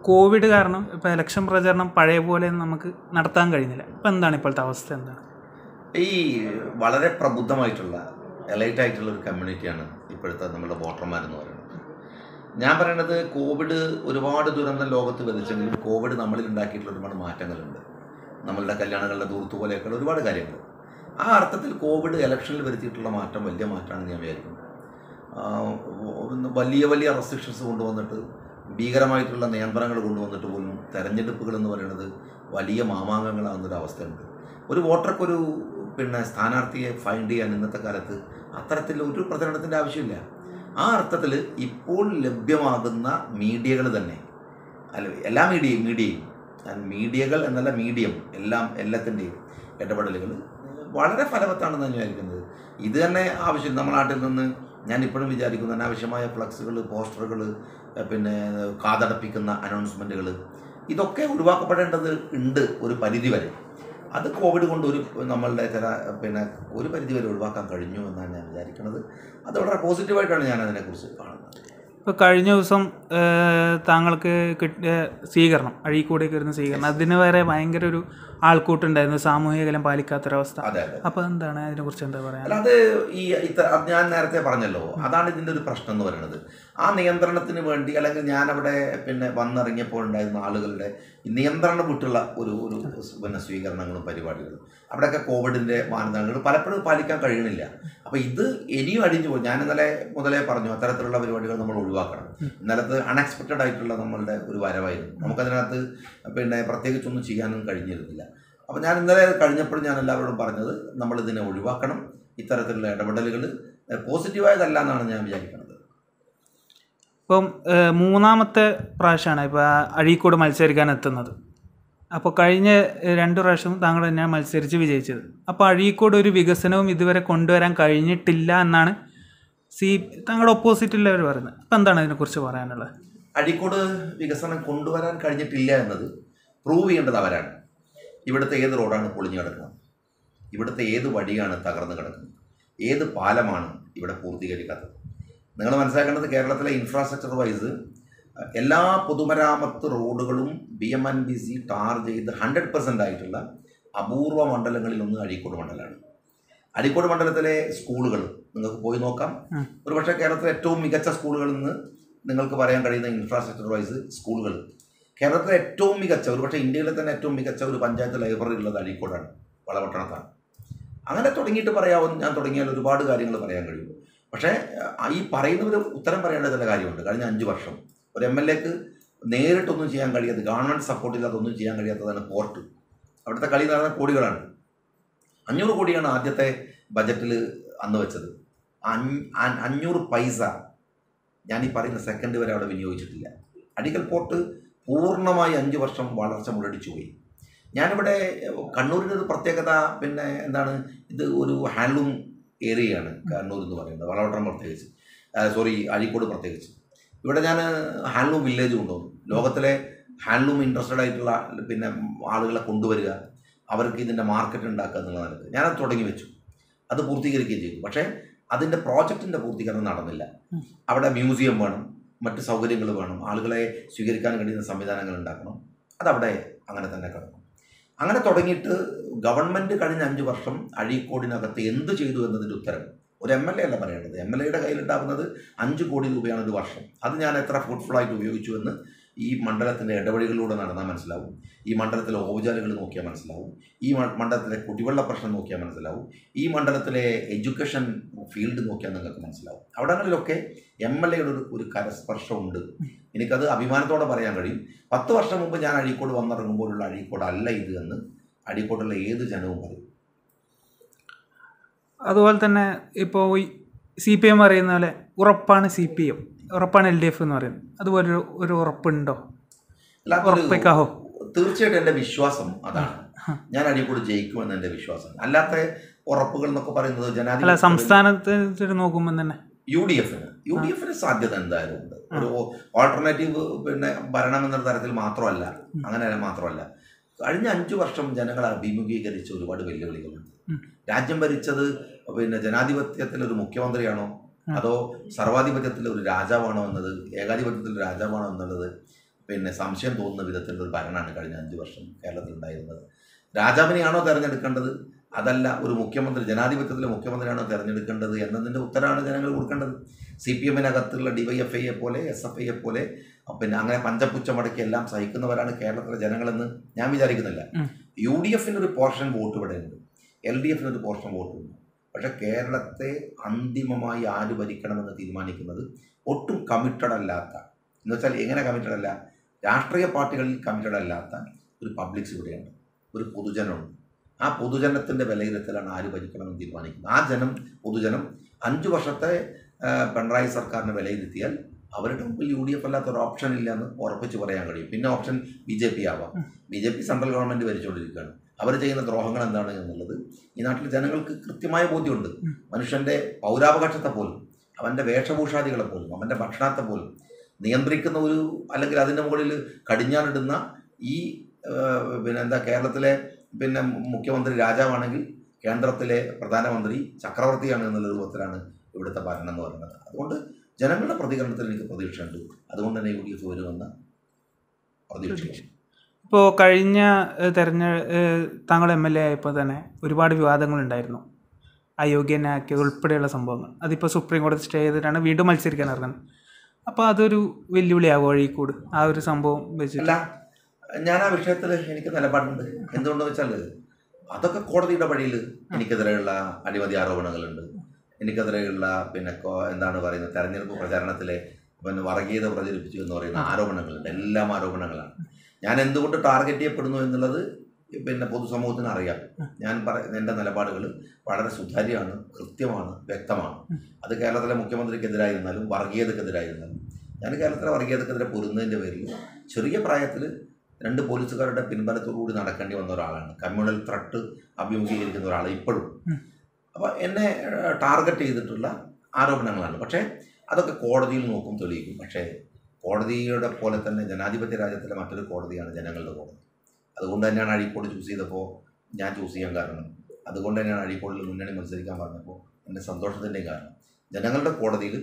Covid കാരണം ഇപ്പോൾ election പ്രചരണം പഴയ പോലെ നമുക്ക് നടത്താൻ കഴിയുന്നില്ല ഇപ്പം എന്താണ് ഇപ്പോഴത്തെ അവസ്ഥ എന്താണ് ഈ വളരെ പ്രബുദ്ധമായിട്ടുള്ള എലൈറ്റ് ആയിട്ടുള്ള ഒരു കമ്മ്യൂണിറ്റിയാണ് ഇപ്പോഴത്തെ നമ്മുടെ വോട്ടർമാരെന്ന് പറയുന്നത് ഞാൻ പറയണത് കോവിഡ് ഒരുപാട് ദുരന്തം ലോകത്ത് വിധിച്ചെങ്കിലും കോവിഡ് നമ്മളിൽ ഉണ്ടാക്കിയിട്ടുള്ള ഒരുപാട് മാറ്റങ്ങളുണ്ട് നമ്മളുടെ കല്യാണങ്ങളുടെ ദൂരത്ത് പോലെയൊക്കെയുള്ള ഒരുപാട് കാര്യങ്ങൾ ആ അർത്ഥത്തിൽ കോവിഡ് ഇലക്ഷനിൽ വരുത്തിയിട്ടുള്ള മാറ്റം വലിയ മാറ്റമാണെന്ന് ഞാൻ വിചാരിക്കുന്നു ആ, ഒന്ന് വലിയ വലിയ റെസ്ട്രിക്ഷൻസ് കൊണ്ടുവന്നിട്ട് ഭീകരമായിട്ടുള്ള നിയന്ത്രണങ്ങൾ കൊണ്ടുവന്നിട്ട് പോലും തെരഞ്ഞെടുപ്പുകൾ എന്ന് പറയുന്നത് വലിയ മാമാങ്കങ്ങളാകുന്നൊരു അവസ്ഥയുണ്ട് ഒരു വോട്ടർക്കൊരു പിന്നെ സ്ഥാനാർത്ഥിയെ ഫൈൻഡ് ചെയ്യാൻ ഇന്നത്തെ കാലത്ത് അത്തരത്തിൽ ഒരു പ്രചരണത്തിൻ്റെ ആവശ്യമില്ല ആ അർത്ഥത്തിൽ ഇപ്പോൾ ലഭ്യമാകുന്ന മീഡിയകൾ തന്നെ അല്ല എല്ലാ മീഡിയയും മീഡിയയും ഞാൻ മീഡിയകൾ എന്നല്ല മീഡിയം എല്ലാം എല്ലാത്തിൻ്റെയും ഇടപെടലുകൾ വളരെ ഫലവത്താണെന്ന് ഞാൻ വിചാരിക്കുന്നത് ഇത് തന്നെ ആവശ്യം നമ്മുടെ നാട്ടിൽ നിന്ന് ഞാൻ ഇപ്പോഴും വിചാരിക്കുന്നു അനാവശ്യമായ ഫ്ലക്സുകൾ പോസ്റ്ററുകൾ പിന്നെ കാതടപ്പിക്കുന്ന അനൗൺസ്മെൻറ്റുകൾ ഇതൊക്കെ ഒഴിവാക്കപ്പെടേണ്ടത് ഉണ്ട് ഒരു പരിധി വരെ അത് കോവിഡ് കൊണ്ട് ഒരു നമ്മളുടെ ചില പിന്നെ ഒരു പരിധി വരെ ഒഴിവാക്കാൻ കഴിഞ്ഞു എന്നാണ് ഞാൻ വിചാരിക്കുന്നത് അത് വളരെ പോസിറ്റീവായിട്ടാണ് ഞാൻ അതിനെക്കുറിച്ച് കാണുന്നത് ഇപ്പോൾ കഴിഞ്ഞ ദിവസം ഏഹ്, താങ്കൾക്ക് കിട്ടിയ സ്വീകരണം അഴീക്കൂടേക്ക് വരുന്ന സ്വീകരണം അതിന് വരെ ഭയങ്കര ഒരു ആൾക്കൂട്ടുണ്ടായിരുന്നു സാമൂഹിക അകലം പാലിക്കാത്തൊരവസ്ഥ അതെ അതെ അപ്പോൾ എന്താണ് അതിനെക്കുറിച്ച് എന്താ പറയാ അല്ല അത് ഈ ഇത്ത- അത് ഞാൻ നേരത്തെ പറഞ്ഞല്ലോ അതാണ് ഇതിൻ്റെ ഒരു പ്രശ്നം എന്ന് പറയുന്നത് ആ നിയന്ത്രണത്തിന് വേണ്ടി അല്ലെങ്കിൽ ഞാൻ അവിടെ പിന്നെ വന്നിറങ്ങിയപ്പോൾ ഉണ്ടായിരുന്ന ആളുകളുടെ ഈ നിയന്ത്രണം വിട്ടുള്ള ഒരു ഒരു പിന്നെ സ്വീകരണങ്ങളും പരിപാടികളും അവിടെയൊക്കെ കോവിഡിൻ്റെ മാനദണ്ഡങ്ങൾ പലപ്പോഴും പാലിക്കാൻ കഴിയണില്ല അപ്പോൾ ഇത് ഇനിയും അടിഞ്ഞു പോയി ഞാൻ ഇന്നലെ മുതലേ പറഞ്ഞു അത്തരത്തിലുള്ള പരിപാടികൾ നമ്മൾ ഒഴിവാക്കണം ഇന്നലത്തെ അൺഎക്സ്പെക്റ്റഡ് ആയിട്ടുള്ള നമ്മളുടെ ഒരു വരവായിരുന്നു നമുക്കതിനകത്ത് പിന്നെ പ്രത്യേകിച്ചൊന്നും ചെയ്യാനും കഴിഞ്ഞിരുന്നില്ല അപ്പോൾ ഞാൻ ഇന്നലെ കഴിഞ്ഞപ്പോഴും ഞാൻ എല്ലാവരോടും പറഞ്ഞത് നമ്മൾ ഇതിനെ ഒഴിവാക്കണം ഇത്തരത്തിലുള്ള ഇടപെടലുകൾ പോസിറ്റീവായതല്ല എന്നാണ് ഞാൻ വിചാരിക്കുന്നത് ഇപ്പം ഏഹ്, മൂന്നാമത്തെ പ്രാവശ്യമാണ് ഇപ്പോൾ അഴീക്കോട് മത്സരിക്കാൻ എത്തുന്നത് അപ്പോൾ കഴിഞ്ഞ ഏഹ്, രണ്ട് പ്രാവശ്യവും താങ്കൾ തന്നെയാണ് മത്സരിച്ച് വിജയിച്ചത് അപ്പോൾ അഴീക്കോട് ഒരു വികസനവും ഇതുവരെ കൊണ്ടുവരാൻ കഴിഞ്ഞിട്ടില്ല എന്നാണ് സി താങ്കളുടെ ഓപ്പോസിറ്റുള്ളവർ പറയുന്നത് അപ്പം എന്താണ് അതിനെക്കുറിച്ച് പറയാനുള്ളത് അഴീക്കോട് വികസനം കൊണ്ടുവരാൻ കഴിഞ്ഞിട്ടില്ല എന്നത് പ്രൂവ് ചെയ്യേണ്ടത് അവരാണ് ഇവിടുത്തെ ഏത് റോഡാണ് പൊളിഞ്ഞു കിടക്കുന്നത് ഇവിടുത്തെ ഏത് വഴിയാണ് തകർന്നു കിടക്കുന്നത് ഏത് പാലമാണ് ഇവിടെ പൂർത്തീകരിക്കാത്തത് നിങ്ങൾ മനസ്സിലാക്കേണ്ടത് കേരളത്തിലെ ഇൻഫ്രാസ്ട്രക്ചർ വൈസ് എല്ലാ പൊതുമരാമത്ത് റോഡുകളും B M N B C tar ചെയ്ത് ഹൺഡ്രഡ് പെർസെൻ്റ് ആയിട്ടുള്ള അപൂർവ മണ്ഡലങ്ങളിൽ ഒന്ന് അഴീക്കോട് മണ്ഡലമാണ് അഴീക്കോട് മണ്ഡലത്തിലെ സ്കൂളുകൾ നിങ്ങൾക്ക് പോയി നോക്കാം ഉം. ഒരുപക്ഷെ കേരളത്തിലെ ഏറ്റവും മികച്ച സ്കൂളുകളിൽ നിന്ന് നിങ്ങൾക്ക് പറയാൻ കഴിയുന്ന ഇൻഫ്രാസ്ട്രക്ചർ വൈസ് സ്കൂളുകൾ കേരളത്തിലെ ഏറ്റവും മികച്ച ഒരുപക്ഷെ ഇന്ത്യയിലെ തന്നെ ഏറ്റവും മികച്ച ഒരു പഞ്ചായത്ത് ലൈബ്രറി ഉള്ളത് അഴീക്കോടാണ് വളപട്ടണത്താണ് അങ്ങനെ തുടങ്ങിയിട്ട് പറയാവും ഞാൻ തുടങ്ങിയാൽ ഒരുപാട് കാര്യങ്ങൾ പറയാൻ കഴിയും പക്ഷേ ആ, ഈ പറയുന്നവർ ഉത്തരം പറയേണ്ട ചില കാര്യമുണ്ട് കഴിഞ്ഞ അഞ്ച് വർഷം ഒരു എം എൽ എക്ക് നേരിട്ടൊന്നും ചെയ്യാൻ കഴിയാത്ത ഗവൺമെൻറ് സപ്പോർട്ടില്ലാതെ ഒന്നും ചെയ്യാൻ കഴിയാത്തതാണ് പോർട്ട് അവിടുത്തെ കളി നടന്ന കോടികളാണ് അഞ്ഞൂറ് കോടിയാണ് ആദ്യത്തെ ബജറ്റിൽ അന്ന് വെച്ചത് അഞ്ഞ്- അ- അഞ്ഞൂറ് പൈസ ഞാൻ ഈ പറയുന്ന സെക്കൻഡ് വരെ അവിടെ വിനിയോഗിച്ചിട്ടില്ല അടിക്കൽ പോർട്ട് പൂർണ്ണമായി അഞ്ച് വർഷം വളർച്ച മുരടിച്ചു പോയി ഞാനിവിടെ കണ്ണൂരിൻ്റെ ഒരു പ്രത്യേകത പിന്നെ എന്താണ് ഇത് ഒരു ഹാൻഡ്ലൂം ഏരിയയാണ് കണ്ണൂർ എന്ന് പറയുന്നത് വളവട്ടം പ്രത്യേകിച്ച് സോറി അഴീക്കോട് പ്രത്യേകിച്ച് ഇവിടെ ഞാൻ ഹാൻഡ്ലൂം വില്ലേജ് കൊണ്ടുവന്നു ലോകത്തിലെ ഹാൻഡ്ലൂം ഇൻട്രസ്റ്റഡ് ആയിട്ടുള്ള പിന്നെ ആളുകളെ കൊണ്ടുവരിക അവർക്ക് ഇതിൻ്റെ മാർക്കറ്റ് ഉണ്ടാക്കുക എന്നുള്ള നിലക്ക് ഞാനത് തുടങ്ങി വെച്ചു അത് പൂർത്തീകരിക്കുകയും ചെയ്തു പക്ഷേ അതിൻ്റെ പ്രോജക്റ്റിൻ്റെ പൂർത്തീകരണം നടന്നില്ല ഉം. അവിടെ മ്യൂസിയം വേണം മറ്റ് സൗകര്യങ്ങൾ വേണം ആളുകളെ സ്വീകരിക്കാൻ കഴിയുന്ന സംവിധാനങ്ങൾ ഉണ്ടാക്കണം അതവിടെ അങ്ങനെ തന്നെ കിടക്കും അങ്ങനെ തുടങ്ങിയിട്ട് ഗവൺമെൻറ് കഴിഞ്ഞ അഞ്ച് വർഷം അഴീക്കോടിനകത്ത് എന്ത് ചെയ്തു എന്നതിൻ്റെ ഉത്തരം ഒരു എം എൽ എ അല്ല പറയേണ്ടത് എം എൽ എയുടെ കയ്യിലുണ്ടാകുന്നത് അഞ്ച് കോടി രൂപയാണ് ഒരു വർഷം അത് ഞാൻ എത്ര ഫ്രൂട്ട്ഫുള്ളായിട്ട് ഉപയോഗിച്ചു എന്ന് ഈ മണ്ഡലത്തിൻ്റെ ഇടവഴികളിലൂടെ നടന്നാൽ മനസ്സിലാവും ഈ മണ്ഡലത്തിലെ ഓപചാരങ്ങൾ നോക്കിയാൽ മനസ്സിലാവും ഈ മ- മണ്ഡലത്തിലെ കുടിവെള്ള പ്രശ്നം നോക്കിയാൽ മനസ്സിലാവും ഈ മണ്ഡലത്തിലെ എഡ്യൂക്കേഷൻ ഫീൽഡ് നോക്കിയാൽ നിങ്ങൾക്ക് മനസ്സിലാവും അവിടങ്ങളിലൊക്കെ എം എൽ എയുടെ ഒരു ഒരു കരസ്പർശമുണ്ട് എനിക്കത് അഭിമാനത്തോടെ പറയാൻ കഴിയും പത്ത് വർഷം മുമ്പ് ഞാൻ അഴീക്കോട് വന്നിറങ്ങുമ്പോഴുള്ള അഴീക്കോട് അല്ല ഇത് എന്ന് അഴീക്കോടുള്ള ഏത് ജനവും പറയും അതുപോലെ തന്നെ ഇപ്പോൾ ഈ സി പി എം പറയുന്ന പോലെ ഉറപ്പാണ് സി പി എം ഉറപ്പാണ് എൽ ഡി എഫ് എന്ന് പറയുന്നത് അതുപോലെ ഒരു ഒരു ഉറപ്പുണ്ടോ അല്ലാത്തൊരു ഉറപ്പിക്കാവോ തീർച്ചയായിട്ടും എൻ്റെ വിശ്വാസം അതാണ് ഞാൻ അഴീക്കോട് ജയിക്കുമെന്ന് എൻ്റെ വിശ്വാസം അല്ലാത്ത ഉറപ്പുകൾ എന്നൊക്കെ പറയുന്നത് അല്ല ജനാധിപത്യ സംസ്ഥാനത്ത് വെച്ചിട്ട് നോക്കുമ്പോൾ തന്നെ യു ഡി എഫിന് യു ഡി എഫിന് സാധ്യത എന്തായാലും ഉണ്ട് ഒരു ഓൾട്ടർനേറ്റീവ് പിന്നെ ഭരണം എന്ന തരത്തിൽ മാത്രമല്ല അങ്ങനെ മാത്രമല്ല കഴിഞ്ഞ അഞ്ചു വർഷം ജനങ്ങൾ അഭിമുഖീകരിച്ച ഒരുപാട് വെല്ലുവിളികളുണ്ട് ഉം. രാജ്യം ഭരിച്ചത് പിന്നെ ജനാധിപത്യത്തിൽ ഒരു മുഖ്യമന്ത്രിയാണോ ഉം. അതോ സർവാധിപത്യത്തിൽ ഒരു രാജാവാണോ എന്നത് ഏകാധിപത്യത്തിൽ ഒരു രാജാവാണോ എന്നുള്ളത് പിന്നെ സംശയം തോന്നുന്ന വിധത്തിലുള്ള ഒരു ഭരണമാണ് കഴിഞ്ഞ അഞ്ച് വർഷം കേരളത്തിൽ ഉണ്ടായിരുന്നത് രാജാവിനെയാണോ തിരഞ്ഞെടുക്കേണ്ടത് അതല്ല ഒരു മുഖ്യമന്ത്രി ജനാധിപത്യത്തിലെ മുഖ്യമന്ത്രിയാണോ തിരഞ്ഞെടുക്കേണ്ടത് എന്നതിൻ്റെ ഉത്തരമാണ് ജനങ്ങൾ കൊടുക്കേണ്ടത് സി പി എമ്മിനകത്തുള്ള ഡിവൈഎഫ്ഐയെ പോലെ എസ് എഫ് ഐയെ പോലെ പിന്നെ അങ്ങനെ പഞ്ചപുച്ചമടക്കി എല്ലാം സഹിക്കുന്നവരാണ് കേരളത്തിലെ ജനങ്ങളെന്ന് ഞാൻ വിചാരിക്കുന്നില്ല ഉം. യു ഡി എഫിന് ഒരു പോർഷൻ വോട്ട് ഇവിടെ ഉണ്ട് എൽ ഡി എഫിന് ഒരു പോർഷൻ വോട്ട് ഉണ്ട് പക്ഷെ കേരളത്തെ അന്തിമമായി ആര് ഭരിക്കണമെന്ന് തീരുമാനിക്കുന്നത് ഒട്ടും കമ്മിറ്റഡ് അല്ലാത്ത എന്ന് വെച്ചാൽ എങ്ങനെ കമ്മിറ്റഡ് അല്ല രാഷ്ട്രീയ പാർട്ടികളിൽ കമ്മിറ്റഡ് അല്ലാത്ത ഒരു പബ്ലിക്സ് ഇവിടെയുണ്ട് ഒരു പൊതുജനമുണ്ട് ആ പൊതുജനത്തിൻ്റെ വിലയിരുത്തലാണ് ആര് ഭരിക്കണമെന്ന് തീരുമാനിക്കുന്നത് ആ ജനം പൊതുജനം അഞ്ച് വർഷത്തെ ആ, പിണറായി സർക്കാരിനെ വിലയിരുത്തിയാൽ അവരുടെ മുമ്പിൽ യു ഡി എഫ് അല്ലാത്ത ഒരു ഓപ്ഷൻ ഇല്ലെന്ന് ഉറപ്പിച്ച് പറയാൻ കഴിയും പിന്നെ ഓപ്ഷൻ ബി ജെ പി ആവാം B J P central government ഭരിച്ചുകൊണ്ടിരിക്കുകയാണ് അവർ ചെയ്യുന്ന ദ്രോഹങ്ങൾ എന്താണ് എന്നുള്ളത് ഈ നാട്ടിലെ ജനങ്ങൾക്ക് കൃത്യമായ ബോധ്യമുണ്ട് മനുഷ്യൻ്റെ പൗരാവകാശത്തെ പോലും അവൻ്റെ വേഷഭൂഷാദികളെ പോലും അവൻ്റെ ഭക്ഷണത്തെ പോലും നിയന്ത്രിക്കുന്ന ഒരു അല്ലെങ്കിൽ അതിൻ്റെ മുകളിൽ കടിഞ്ഞാണിടുന്ന ഈ ആ, പിന്നെ എന്താ കേരളത്തിലെ പിന്നെ മുഖ്യമന്ത്രി രാജാവാണെങ്കിൽ കേന്ദ്രത്തിലെ പ്രധാനമന്ത്രി ചക്രവർത്തിയാണ് എന്നുള്ള രൂപത്തിലാണ് ഇവിടുത്തെ ഭരണം എന്ന് പറയുന്നത് അതുകൊണ്ട് ജനങ്ങളുടെ പ്രതികരണത്തിൽ എനിക്ക് പ്രതീക്ഷയുണ്ട് അതുകൊണ്ട് തന്നെ യു ഡി എഫ് വരുമെന്ന പ്രതീക്ഷയുണ്ട് ഇപ്പോൾ കഴിഞ്ഞ ഏഹ്, തെരഞ്ഞ ഏഹ്, താങ്കൾ എം എൽ എ ആയപ്പോൾ തന്നെ ഒരുപാട് വിവാദങ്ങളുണ്ടായിരുന്നു അയോഗ്യനാക്കിയത് ഉൾപ്പെടെയുള്ള സംഭവങ്ങൾ അതിപ്പോൾ സുപ്രീം കോടതി സ്റ്റേ ചെയ്തിട്ടാണ് വീണ്ടും മത്സരിക്കാൻ ഇറങ്ങുന്നത് അപ്പോൾ അതൊരു വെല്ലുവിളിയാകും അഴീക്കോട് ആ ഒരു സംഭവം വെച്ചിട്ട് അല്ല ഞാൻ ആ വിഷയത്തിൽ എനിക്ക് നിലപാടുണ്ട് എന്തുകൊണ്ടെന്ന് വെച്ചാൽ അതൊക്കെ കോടതിയുടെ വഴിയിൽ എനിക്കെതിരെയുള്ള അഴിമതി ആരോപണങ്ങളുണ്ട് എനിക്കെതിരെയുള്ള പിന്നെ കോ- എന്താണ് പറയുന്നത് തെരഞ്ഞെടുപ്പ് പ്രചാരണത്തിലെ പിന്നെ വർഗീയത പ്രചരിപ്പിച്ചു എന്ന് പറയുന്ന ആരോപണങ്ങളുണ്ട് എല്ലാം ആരോപണങ്ങളാണ് ഞാൻ എന്തുകൊണ്ട് ടാർഗറ്റ് ചെയ്യപ്പെടുന്നു എന്നുള്ളത് പിന്നെ പൊതുസമൂഹത്തിന് അറിയാം ഞാൻ പറ എൻ്റെ നിലപാടുകൾ വളരെ സുതാര്യമാണ് കൃത്യമാണ് വ്യക്തമാണ് അത് കേരളത്തിലെ മുഖ്യമന്ത്രിക്കെതിരായിരുന്നാലും വർഗീയതക്കെതിരായിരുന്നാലും ഞാൻ കേരളത്തിലെ വർഗീയതക്കെതിരെ പൊരുന്നതിൻ്റെ പേരിൽ ചെറിയ പ്രായത്തിൽ രണ്ട് പോലീസുകാരുടെ പിൻബലത്തോടുകൂടി നടക്കേണ്ടി വന്ന ഒരാളാണ് കമ്മ്യൂണൽ ത്രട്ട് അഭിമുഖീകരിക്കുന്ന ഒരാൾ ഇപ്പോഴും ഉം. അപ്പോൾ എന്നെ ടാർഗറ്റ് ചെയ്തിട്ടുള്ള ആരോപണങ്ങളാണ് പക്ഷേ അതൊക്കെ കോടതിയിൽ നോക്കും തെളിയിക്കും പക്ഷേ കോടതിയുടെ പോലെ തന്നെ ജനാധിപത്യ രാജ്യത്തിലെ മറ്റൊരു കോടതിയാണ് ജനങ്ങളുടെ കോടതി അതുകൊണ്ട് തന്നെയാണ് അഴീക്കോട് ചൂസ് ചെയ്തപ്പോൾ ഞാൻ ചൂസ് ചെയ്യാൻ കാരണം അതുകൊണ്ട് തന്നെയാണ് അഴീക്കോടിൽ മുന്നണി മത്സരിക്കാൻ പറഞ്ഞപ്പോൾ എൻ്റെ സന്തോഷത്തിൻ്റെയും കാരണം ജനങ്ങളുടെ കോടതിയിൽ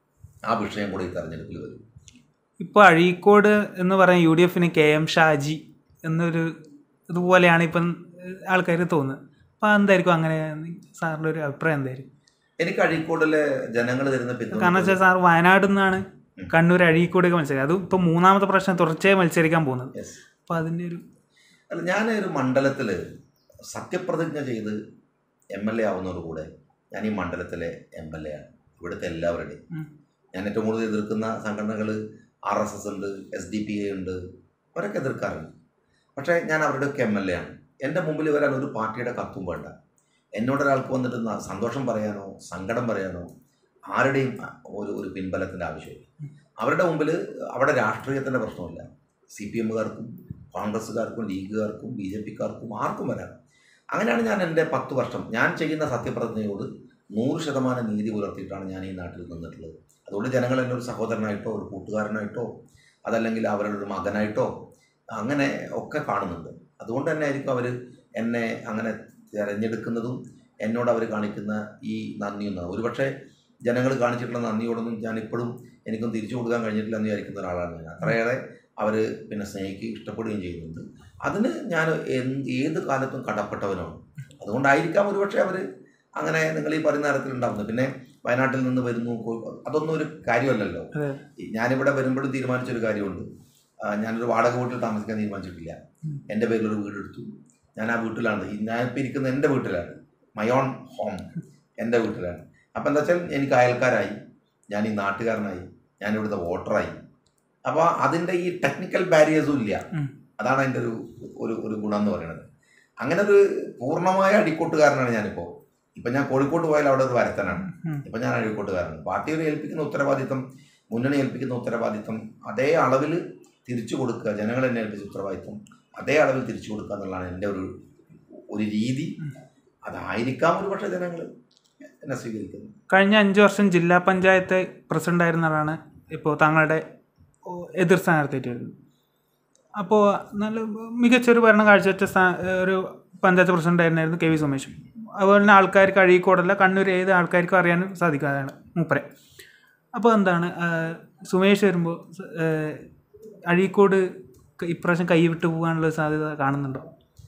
ആ വിഷയം കൂടെ ഈ തെരഞ്ഞെടുപ്പിൽ വരും ഇപ്പോൾ അഴീക്കോട് എന്ന് പറയാൻ യു ഡി എഫിന് കെ എം ഷാജി എന്നൊരു ഇതുപോലെയാണ് ഇപ്പം ആൾക്കാർ തോന്നുന്നത് അപ്പോൾ എന്തായിരിക്കും അങ്ങനെ സാറിൻ്റെ ഒരു അഭിപ്രായം എന്തായിരിക്കും എനിക്ക് അഴീക്കോടിലെ ജനങ്ങൾ തരുന്ന പിന്തുണ കാരണം വെച്ചാൽ സാർ വയനാട് നിന്നാണ് കണ്ണൂർ അഴീക്കോടൊക്കെ മത്സരിക്കുക അത് ഇപ്പോൾ മൂന്നാമത്തെ പ്രാവശ്യം തുടർച്ചയായി മത്സരിക്കാൻ പോകുന്നത് Yes. അപ്പോൾ അതിൻ്റെ ഒരു അല്ല ഞാൻ ഒരു മണ്ഡലത്തിൽ സത്യപ്രതിജ്ഞ ചെയ്ത് എം എൽ എ ആവുന്നതോടുകൂടെ ഞാൻ ഈ മണ്ഡലത്തിലെ എം എൽ എ ആണ് ഇവിടുത്തെ എല്ലാവരുടെയും ഉം. ഞാൻ ഏറ്റവും കൂടുതൽ എതിർക്കുന്ന സംഘടനകൾ ആർ എസ് എസ് ഉണ്ട് എസ് ഡി പി എ ഉണ്ട് അവരൊക്കെ എതിർക്കാറുണ്ട് പക്ഷേ ഞാൻ അവരുടെയൊക്കെ എം എൽ എ ആണ് എൻ്റെ മുമ്പിൽ വരാൻ ഒരു പാർട്ടിയുടെ കത്തും വേണ്ട എന്നോട് ഒരാൾക്ക് വന്നിട്ട് ന- സന്തോഷം പറയാനോ സങ്കടം പറയാനോ ആരുടെയും ഒരു ഒരു പിൻബലത്തിൻ്റെ ആവശ്യമില്ല അവരുടെ മുമ്പിൽ അവിടെ രാഷ്ട്രീയത്തിൻ്റെ പ്രശ്നമില്ല സി പി എമ്മുകാർക്കും കോൺഗ്രസ്സുകാർക്കും ലീഗുകാർക്കും ബി ജെ പിക്കാർക്കും ആർക്കും വരാം അങ്ങനെയാണ് ഞാൻ എൻ്റെ പത്ത് വർഷം ഞാൻ ചെയ്യുന്ന സത്യപ്രതിജ്ഞയോട് നൂറ് ശതമാനം നീതി പുലർത്തിയിട്ടാണ് ഞാൻ ഈ നാട്ടിൽ നിന്നിട്ടുള്ളത് അതുകൊണ്ട് ജനങ്ങൾ എന്നെ ഒരു സഹോദരനായിട്ടോ ഒരു കൂട്ടുകാരനായിട്ടോ അതല്ലെങ്കിൽ അവരുടെ ഒരു മകനായിട്ടോ അങ്ങനെ ഒക്കെ കാണുന്നുണ്ട് അതുകൊണ്ട് തന്നെ ആയിരിക്കും അവർ എന്നെ അങ്ങനെ തിരഞ്ഞെടുക്കുന്നതും എന്നോട് അവർ കാണിക്കുന്ന ഈ നന്ദിയൊന്നും ഒരുപക്ഷെ ജനങ്ങൾ കാണിച്ചിട്ടുള്ള നന്ദിയോടൊന്നും ഞാൻ ഇപ്പോഴും എനിക്കും തിരിച്ചു കൊടുക്കാൻ കഴിഞ്ഞിട്ടില്ല എന്ന് വിചാരിക്കുന്ന ഒരാളാണ് ഞാൻ അത്രയേറെ അവർ പിന്നെ സ്നേഹിക്കുകയും ഇഷ്ടപ്പെടുകയും ചെയ്യുന്നുണ്ട് അതിന് ഞാൻ എന്ത് ഏത് കാലത്തും കടപ്പെട്ടവനാണ് അതുകൊണ്ടായിരിക്കാം ഒരുപക്ഷെ അവർ അങ്ങനെ നിങ്ങൾ ഈ പറയുന്ന തരത്തിൽ ഉണ്ടാവുന്നത് പിന്നെ വയനാട്ടിൽ നിന്ന് വരുന്നു കോ- അതൊന്നും ഒരു കാര്യമല്ലല്ലോ അതെ ഈ ഞാനിവിടെ വരുമ്പോഴും തീരുമാനിച്ചൊരു കാര്യമുണ്ട് ആ, ഞാനൊരു വാടക വീട്ടിൽ താമസിക്കാൻ തീരുമാനിച്ചിട്ടില്ല ഉം. എൻ്റെ പേരിലൊരു വീടെടുത്തു ഞാൻ ആ വീട്ടിലാണ് ഈ ഞാനിപ്പോൾ ഇരിക്കുന്നത് എൻ്റെ വീട്ടിലാണ് മൈ ഓൺ ഹോം എൻ്റെ വീട്ടിലാണ് അപ്പം എന്താ വെച്ചാൽ എനിക്ക് അയൽക്കാരായി ഞാൻ ഈ നാട്ടുകാരനായി ഞാൻ ഇവിടുത്തെ വോട്ടറായി അപ്പോൾ അതിൻ്റെ ഈ ടെക്നിക്കൽ ബാരിയേഴ്സും ഇല്ല ഉം. അതാണ് അതിൻ്റെ ഒരു ഒരു ഒരു ഗുണം എന്ന് പറയുന്നത് അങ്ങനെ ഒരു പൂർണ്ണമായ അടിക്കോട്ടുകാരനാണ് ഞാനിപ്പോൾ ഇപ്പം ഞാൻ കോഴിക്കോട്ട് പോയാൽ അവിടെ ഒരു വരത്തനാണ് ഉം. ഇപ്പം ഞാൻ അഴീക്കോട്ടുകാരനാണ് പാർട്ടി ഒരു ഏൽപ്പിക്കുന്ന ഉത്തരവാദിത്തം മുന്നണി ഏൽപ്പിക്കുന്ന ഉത്തരവാദിത്തം അതേ അളവിൽ തിരിച്ചു കൊടുക്കുക ജനങ്ങൾ എന്നെ ഏൽപ്പിച്ച ഉത്തരവാദിത്വം അതേ അളവിൽ തിരിച്ചു കൊടുക്കുക എന്നുള്ളതാണ് എൻ്റെ ഒരു ഒരു രീതി അതായിരിക്കാം ഒരു പക്ഷേ ജനങ്ങൾ എന്നെ സ്വീകരിക്കുന്നത് കഴിഞ്ഞ അഞ്ച് വർഷം ജില്ലാ പഞ്ചായത്ത് പ്രസിഡന്റ് ആയിരുന്നതാണ് ഇപ്പോൾ താങ്കളുടെ ഓ, എതിർ സ്ഥാനാർത്ഥിയായിട്ട് വരുന്നത് അപ്പോൾ നല്ല മികച്ചൊരു ഭരണം കാഴ്ചവെച്ച സ്ഥാ- ഒരു പഞ്ചായത്ത് പ്രസിഡന്റ് ആയിരുന്നായിരുന്നു കെ വി സുമേഷ് അതുപോലെ തന്നെ ആൾക്കാർക്ക് അഴീക്കോടല്ല കണ്ണൂർ ഏത് ആൾക്കാർക്കും അറിയാനും സാധിക്കാതാണ് മൂപ്പരെ അപ്പോൾ എന്താണ് ആ, സുമേഷ് വരുമ്പോൾ അഴീക്കോട് ക- ഇപ്രാവശ്യം കൈവിട്ട് പോകാനുള്ള സാധ്യത കാണുന്നുണ്ടോ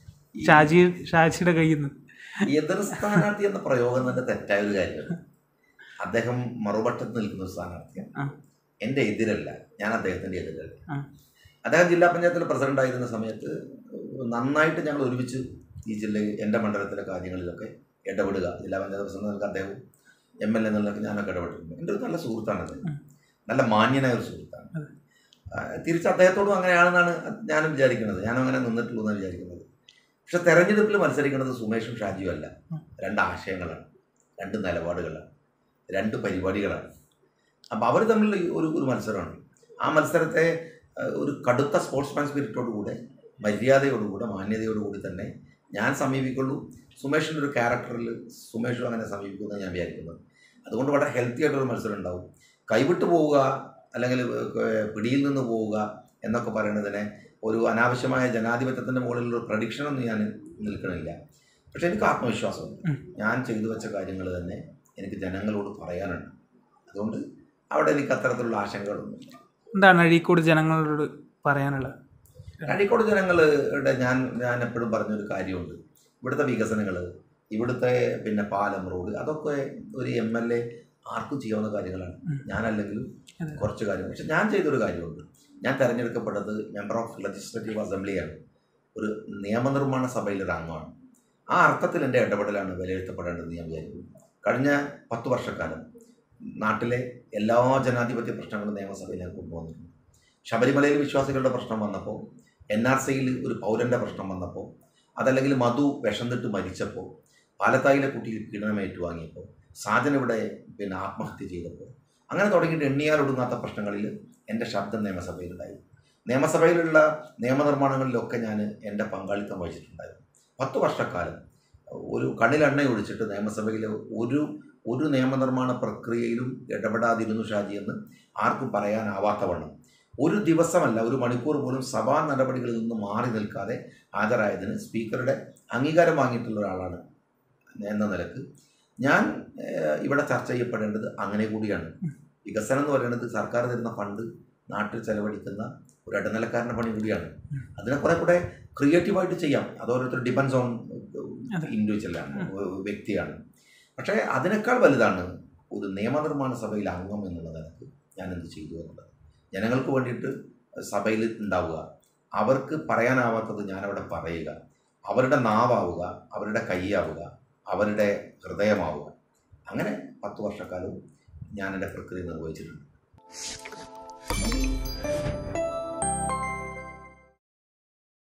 ഷാജി ഷാജിയുടെ കയ്യിൽ നിന്ന് എതിർ സ്ഥാനാർത്ഥി എന്ന പ്രയോഗം തന്നെ തെറ്റായ ഒരു കാര്യമാണ് അദ്ദേഹം മറുപക്ഷത്ത് നിൽക്കുന്ന ഒരു സ്ഥാനാർത്ഥിയാണ് ആ. എൻ്റെ എതിരല്ല ഞാൻ അദ്ദേഹത്തിൻ്റെ എതിരല്ല ആ. അദ്ദേഹം ജില്ലാ പഞ്ചായത്തിലെ പ്രസിഡന്റ് ആയിരുന്ന സമയത്ത് നന്നായിട്ട് ഞങ്ങൾ ഒരുമിച്ച് ഈ ജില്ലയിൽ എൻ്റെ മണ്ഡലത്തിലെ കാര്യങ്ങളിലൊക്കെ ഇടപെടുക ജില്ലാ പഞ്ചായത്ത് പ്രസിഡന്റ് നിലക്ക് അദ്ദേഹവും എം എൽ എ നിലക്ക് ഞാനൊക്കെ ഇടപെട്ടിട്ടുണ്ട് എൻ്റെ ഒരു നല്ല സുഹൃത്താണ് അദ്ദേഹം ഉം. നല്ല മാന്യനായ ഒരു സുഹൃത്താണ് അതെ. ആ, തിരിച്ച് അദ്ദേഹത്തോടും അങ്ങനെയാണെന്നാണ് ഞാനും വിചാരിക്കുന്നത് ഞാനും അങ്ങനെ നിന്നിട്ടുള്ളൂ എന്നാണ് വിചാരിക്കുന്നത് പക്ഷെ തെരഞ്ഞെടുപ്പിൽ മത്സരിക്കുന്നത് സുമേഷും ഷാജിയും അല്ല ഉം. രണ്ട് ആശയങ്ങളാണ് രണ്ട് നിലപാടുകളാണ് രണ്ട് പരിപാടികളാണ് അപ്പോൾ അവർ തമ്മിൽ ഒരു ഒരു മത്സരമാണ് ആ മത്സരത്തെ ആ, ഒരു കടുത്ത സ്പോർട്സ്മാൻ സ്പിരിറ്റോടുകൂടെ മര്യാദയോടുകൂടെ മാന്യതയോടുകൂടി തന്നെ ഞാൻ സമീപിക്കുള്ളൂ സുമേഷിൻ്റെ ഒരു ക്യാരക്ടറിൽ സുമേഷും അങ്ങനെ സമീപിക്കുമെന്ന് ഞാൻ വിചാരിക്കുന്നത് അതുകൊണ്ട് വളരെ ഹെൽത്തി ആയിട്ടൊരു മത്സരം ഉണ്ടാവും കൈവിട്ട് പോവുക അല്ലെങ്കിൽ ഏഹ്, പിടിയിൽ നിന്ന് പോവുക എന്നൊക്കെ പറയുന്നതിനെ ഒരു അനാവശ്യമായ ജനാധിപത്യത്തിൻ്റെ മുകളിലുള്ള ഒരു പ്രഡിക്ഷനൊന്നും ഞാൻ നിൽക്കണില്ല പക്ഷെ എനിക്ക് ആത്മവിശ്വാസമുണ്ട് ഉം. ഞാൻ ചെയ്തു വെച്ച കാര്യങ്ങൾ തന്നെ എനിക്ക് ജനങ്ങളോട് പറയാനുണ്ട് അതുകൊണ്ട് അവിടെ എനിക്ക് അത്തരത്തിലുള്ള ആശങ്കകളൊന്നുമില്ല എന്താണ് അഴീക്കോട് ജനങ്ങളോട് പറയാനുള്ളത് അഴീക്കോട് ജനങ്ങളുടെ ഞാൻ ഞാൻ എപ്പോഴും പറഞ്ഞൊരു കാര്യമുണ്ട് ഇവിടുത്തെ വികസനങ്ങൾ ഇവിടുത്തെ പിന്നെ പാലം റോഡ് അതൊക്കെ ഒരു എം എൽ എ ആർക്കും ചെയ്യാവുന്ന കാര്യങ്ങളാണ് ഉം. ഞാനല്ലെങ്കിലും അതെ. കുറച്ച് കാര്യം പക്ഷെ ഞാൻ ചെയ്തൊരു കാര്യമുണ്ട് ഞാൻ തിരഞ്ഞെടുക്കപ്പെട്ടത് മെമ്പർ ഓഫ് ലെജിസ്ലേറ്റീവ് അസംബ്ലിയാണ് ഒരു നിയമനിർമ്മാണ സഭയിലെ ഒരു അംഗമാണ് ആ അർത്ഥത്തിൽ എൻ്റെ ഇടപെടലാണ് വിലയിരുത്തപ്പെടേണ്ടതെന്ന് ഞാൻ വിചാരിക്കുന്നു കഴിഞ്ഞ പത്ത് വർഷക്കാലം നാട്ടിലെ എല്ലാ ജനാധിപത്യ പ്രശ്നങ്ങളും നിയമസഭയിൽ ഞാൻ കൊണ്ടുവന്നിട്ടുണ്ട് ശബരിമലയിൽ വിശ്വാസികളുടെ പ്രശ്നം വന്നപ്പോൾ എൻ ആർ സിയിൽ ഒരു പൗരൻ്റെ പ്രശ്നം വന്നപ്പോൾ അതല്ലെങ്കിൽ മധു വിഷം തിട്ട് മരിച്ചപ്പോൾ പാലത്തായിലെ കുട്ടിയിൽ പീഡനം ഏറ്റുവാങ്ങിയപ്പോൾ സാജൻ ഇവിടെ പിന്നെ ആത്മഹത്യ ചെയ്തപ്പോൾ അങ്ങനെ തുടങ്ങിയിട്ട് എണ്ണിയാലൊടുങ്ങാത്ത പ്രശ്നങ്ങളിൽ എൻ്റെ ശബ്ദം നിയമസഭയിലുണ്ടായി നിയമസഭയിലുള്ള നിയമനിർമ്മാണങ്ങളിലൊക്കെ ഞാൻ എൻ്റെ പങ്കാളിത്തം വഹിച്ചിട്ടുണ്ടായിരുന്നു പത്ത് വർഷക്കാലം ഒരു കണ്ണിലെണ്ണ ഒഴിച്ചിട്ട് നിയമസഭയിലെ ഒരു ഒരു നിയമനിർമ്മാണ പ്രക്രിയയിലും ഇടപെടാതിരുന്നു ഷാജി എന്ന് ആർക്കും പറയാനാവാത്ത വണ്ണം ഒരു ദിവസമല്ല ഒരു മണിക്കൂർ പോലും സഭാ നടപടികളിൽ നിന്ന് മാറി നിൽക്കാതെ ഹാജരായതിന് സ്പീക്കറുടെ അംഗീകാരം വാങ്ങിയിട്ടുള്ള ഒരാളാണ് എന്ന നിലക്ക് ഞാൻ ഏഹ്, ഇവിടെ ചർച്ച ചെയ്യപ്പെടേണ്ടത് അങ്ങനെ കൂടിയാണ് വികസനം എന്ന് പറയുന്നത് സർക്കാർ തരുന്ന ഫണ്ട് നാട്ടിൽ ചെലവഴിക്കുന്ന ഒരു ഇടനിലക്കാരൻ്റെ പണി കൂടിയാണ് അതിനെ കുറെ കൂടെ ക്രിയേറ്റീവായിട്ട് ചെയ്യാം അത് ഓരോരുത്തർ ഡിപ്പെൻസ് ഓൺ അതെ. ഇൻഡിവിജ്വലാണ് വ്യക്തിയാണ് പക്ഷേ അതിനേക്കാൾ വലുതാണ് ഒരു നിയമനിർമ്മാണ സഭയിൽ അംഗം എന്നുള്ള നിലക്ക് ഞാൻ എന്ത് ചെയ്തു എന്നുള്ളത് ജനങ്ങൾക്ക് വേണ്ടിയിട്ട് സഭയിൽ ഉണ്ടാവുക അവർക്ക് പറയാനാവാത്തത് ഞാനവിടെ പറയുക അവരുടെ നാവാവുക അവരുടെ കൈയാവുക അവരുടെ ഹൃദയമാവുക അങ്ങനെ പത്ത് വർഷക്കാലവും ഞാൻ എൻ്റെ പ്രക്രിയ നിർവഹിച്ചിട്ടുണ്ട്